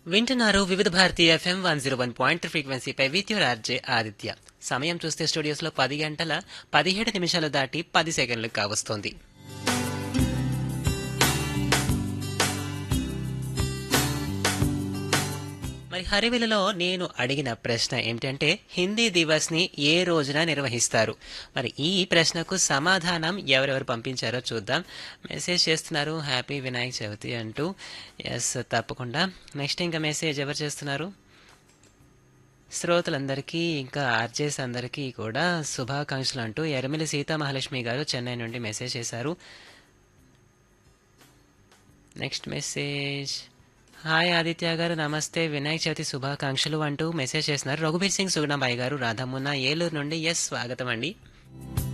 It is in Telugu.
వింటున్నారు Vividha Bharatiya FM one zero one point ఫ్రీక్వెన్సీపై విత్ యువర్ ఆర్జే ఆదిత్య సమయం చూస్తే స్టూడియోస్లో పది గంటల పదిహేడు నిమిషాలు దాటి పది సెకండ్లు కావస్తోంది మరి హరివిలలో నేను అడిగిన ప్రశ్న ఏమిటంటే హిందీ దివస్ని ఏ రోజున నిర్వహిస్తారు మరి ఈ ప్రశ్నకు సమాధానం ఎవరెవరు పంపించారో చూద్దాం మెసేజ్ చేస్తున్నారు హ్యాపీ వినాయక చవితి అంటూ ఎస్ తప్పకుండా నెక్స్ట్ ఇంకా మెసేజ్ ఎవరు చేస్తున్నారు శ్రోతలందరికీ ఇంకా ఆర్జేస్ అందరికీ కూడా శుభాకాంక్షలు అంటూ ఎరమిలి సీతామహాలక్ష్మి గారు చెన్నై నుండి మెసేజ్ చేశారు నెక్స్ట్ మెసేజ్ హాయ్ ఆదిత్య గారు నమస్తే వినాయక చవితి శుభాకాంక్షలు అంటూ మెసేజ్ చేస్తున్నారు రఘుబీర్ సింగ్ సుగుణబాయి గారు రాధమున్న ఏలూరు నుండి ఎస్ స్వాగతం అండి